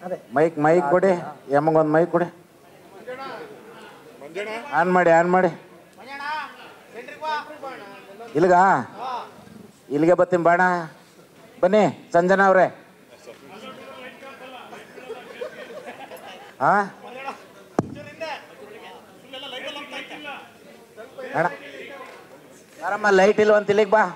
Mic mike ಕೊಡಿ ಎಮ್ಮಗೊಂದು mike ಕೊಡಿ ಆನ್ ಮಾಡಿ ಆನ್ ಮಾಡಿ ಇಲ್ಗ ಇಲ್ಲಿಗೆ ಬರ್ತೀನಿ ಬಾಣ ಬನ್ನಿ ಸಂಜನಾ ಅವ್ರೆ ಹಾ ಅಣ್ಣ ಆರಮ್ಮ ಲೈಟ್ ಇಲ್ವಂತ ಇಲ್ಲಿಗೆ ಬಾ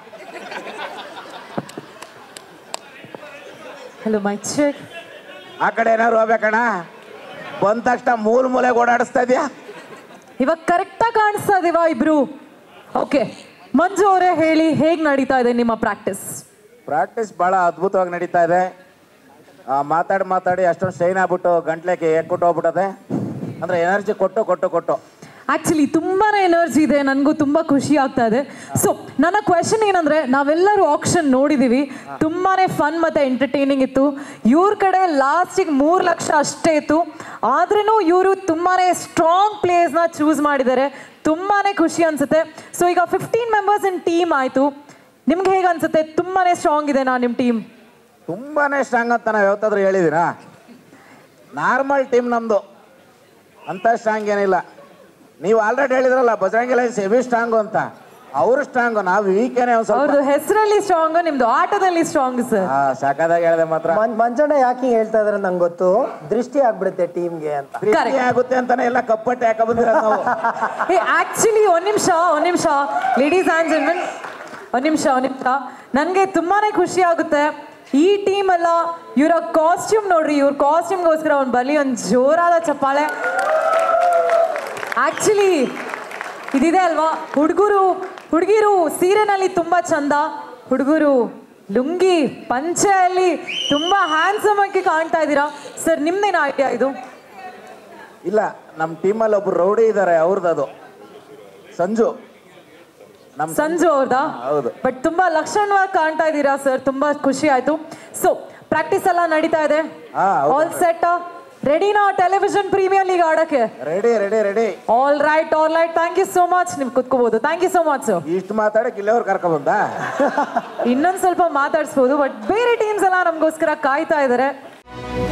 ಹಲೋ ಮೈ ಚೆಕ್ ಆ ಕಡೆ ಏನಾದ್ರು ಹೋಗ್ಬೇಕಣ್ಣ ಬಂದ ತಕ್ಷಣ ಮೂಲ ಮೂಲೆಗೆ ಓಡಾಡಿಸ್ತಾ ಇದೆಯಾ ಇವಾಗ ಕರೆಕ್ಟಾಗಿ ಕಾಣಿಸ್ತಾ ಇದೀವಾ ಇಬ್ರು ಓಕೆ ಮಂಜು ಅವರೇ ಹೇಳಿ ಹೇಗ್ ನಡೀತಾ ಇದೆ ನಿಮ್ಮ ಪ್ರಾಕ್ಟೀಸ್ ಪ್ರಾಕ್ಟೀಸ್ ಭಾಳ ಅದ್ಭುತವಾಗಿ ನಡೀತಾ ಇದೆ ಆ, ಮಾತಾಡಿ ಮಾತಾಡಿ ಅಷ್ಟೊಂದು ಶೈನ್ ಆಗ್ಬಿಟ್ಟು ಗಂಟ್ಲೆಗೆ ಎಕ್ಕೊಟ್ಟು ಹೋಗ್ಬಿಟ್ಟದೆ ಅಂದ್ರೆ ಎನರ್ಜಿ ಕೊಟ್ಟು ಕೊಟ್ಟು ಕೊಟ್ಟು ಆಕ್ಚುಲಿ ತುಂಬಾನೇ ಎನರ್ಜಿ ಇದೆ ನನಗೂ ತುಂಬಾ ಖುಷಿ ಆಗ್ತಾ ಇದೆ ಸೊ ನನ್ನ ಕ್ವೆಶನ್ ಏನಂದ್ರೆ ನಾವೆಲ್ಲರೂ ಆಕ್ಷನ್ ನೋಡಿದೀವಿ ತುಂಬಾನೇ ಫನ್ ಮತ್ತೆ ಎಂಟರ್ಟೈನಿಂಗ್ ಇತ್ತು ಇವ್ರ ಕಡೆ ಲಾಸ್ಟಿಗೆ ಮೂರು ಲಕ್ಷ ಅಷ್ಟೇ ಇತ್ತು ಆದ್ರೂ ಇವರು ತುಂಬಾನೇ ಸ್ಟ್ರಾಂಗ್ ಪ್ಲೇಸ್ನ ಚೂಸ್ ಮಾಡಿದ್ದಾರೆ ತುಂಬಾನೇ ಖುಷಿ ಅನ್ಸುತ್ತೆ ಸೊ ಈಗ ಫಿಫ್ಟೀನ್ ಮೆಂಬರ್ಸ್ ಇನ್ ಟೀಮ್ ಆಯ್ತು ನಿಮ್ಗೆ ಹೇಗೆ ಅನ್ಸುತ್ತೆ ತುಂಬಾನೇ ಸ್ಟ್ರಾಂಗ್ ಇದೆ ನಾ ನಿಮ್ಮ ಟೀಮ್ ತುಂಬಾನೇ ಸ್ಟ್ರಾಂಗ್ ಅಂತ ನಾವು ಯಾವತ್ತಾದ್ರೂ ಹೇಳಿದಿರಾ ನಾರ್ಮಲ್ ಟೀಮ್ ನಮ್ದು ಅಂತ ಸ್ಟ್ರಾಂಗ್ ಏನಿಲ್ಲ ನೀವು ಆಲ್ರೆಡಿ ಹೇಳಿದ್ರಲ್ಲ ಬಜರಂಗಿ ಲೈನ್ಸ್ ಹೆವಿ ಸ್ಟ್ರಾಂಗು ಅಂತ ಅವರು ಸ್ಟ್ರಾಂಗು ನಾವು ವೀಕೇನೆ ಒಂದು ಸ್ವಲ್ಪ ಅವ್ರದ್ದು ಹೆಸರಲ್ಲಿ ಸ್ಟ್ರಾಂಗ್ ನಿಮ್ದು ಆಟದಲ್ಲಿ ಸ್ಟ್ರಾಂಗ್ ಸರ್ ಆ, ಸಖತ್ತಾಗಿ ಹೇಳಿದೆ ಮಾತ್ರ ಮಂ- ಮಂಜಣ್ಣ ಯಾಕೆ ಹಿಂಗ್ ಹೇಳ್ತಾ ಇದಾರೆ ನಂಗೆ ಗೊತ್ತು ದೃಷ್ಟಿ ಆಗ್ಬಿಡುತ್ತೆ ಟೀಮ್ಗೆ ಅಂತ ಪ್ರೀತಿ ಆಗುತ್ತೆ ಅಂತಾನೆ ಎಲ್ಲ ಕಪ್ಪಟ್ಟೆ ಯಾಕೆ ಬಂದಿರೋದು ನಾವು ಏ ಆಕ್ಚುಲಿ ಒಂದ್ ನಿಮಿಷ ಒಂದ್ ನಿಮಿಷ ಲೇಡೀಸ್ ಆ್ಯಂಡ್ ಜೆಂಟಲ್ಮೆನ್ ಒಂದ್ ನಿಮಿಷ ಒಂದ್ ನಿಮಿಷ ನನಗೆ ತುಂಬಾನೇ ಖುಷಿ ಆಗುತ್ತೆ ಈ ಟೀಮ್ ಎಲ್ಲ ಇವರ ಕಾಸ್ಟ್ಯೂಮ್ ನೋಡ್ರಿ ಇವ್ರ ಕಾಸ್ಟ್ಯೂಮ್ಗೋಸ್ಕರ ಒಂದು ಬಲಿ ಒಂದು ಜೋರಾದ ಚಪ್ಪಾಳೆ ಆಕ್ಚುಲಿ ಇದಿದೆ ಅಲ್ವಾ ಹುಡುಗರು ಹುಡುಗಿರು ಸೀರೆನಲ್ಲಿ ತುಂಬಾ ಚಂದ ಹುಡುಗರು ಲುಂಗಿ ಪಂಚೆಯಲ್ಲಿ ತುಂಬಾ ಹ್ಯಾಂಡ್ಸಮ್ ಆಗಿ ಕಾಣ್ತಾ ಇದ್ದೀರಾ ಸರ್ ನಿಮ್ದೇನು ಐಡಿಯಾ ಇದು ಇಲ್ಲ ನಮ್ಮ ಟೀಮಲ್ಲಿ ಒಬ್ರು ರೌಡಿ ಇದ್ದಾರೆ ಅವ್ರದ್ದು ಅದು ಸಂಜು ನಮ್ ಸಂಜು ಅವ್ರದಾ ಹೌದು. ಬಟ್ ತುಂಬಾ ಲಕ್ಷಣವಾಗಿ ಕಾಣ್ತಾ ಇದ್ದೀರಾ ಸರ್ ತುಂಬಾ ಖುಷಿ ಆಯ್ತು ಸೊ ಪ್ರಾಕ್ಟೀಸ್ ಎಲ್ಲ ನಡೀತಾ ಇದೆ ಹಾ, ಹೌದು. ಆಲ್ ಸೆಟ್ ರೆಡಿನಾ ಟೆಲಿವಿಷನ್ ಪ್ರೀಮಿಯರ್ ಲೀಗ್ ಆಡಕ್ಕೆ ready ready ready all right all right thank you so much ನಿಮ್ ಕುತ್ಕೋಬಹುದು thank you so much sir ಇಷ್ಟು ಮಾತಾಡಕ್ಕೆ ಇಲ್ಲವ್ರು ಕರ್ಕೊ ಬಂದ ಇನ್ನೊಂದ್ ಸ್ವಲ್ಪ ಮಾತಾಡಿಸ್ಬೋದು ಬಟ್ ಬೇರೆ ಟೀಮ್ಸ್ ಎಲ್ಲ ನಮಗೋಸ್ಕರ ಕಾಯ್ತಾ ಇದ್ದಾರೆ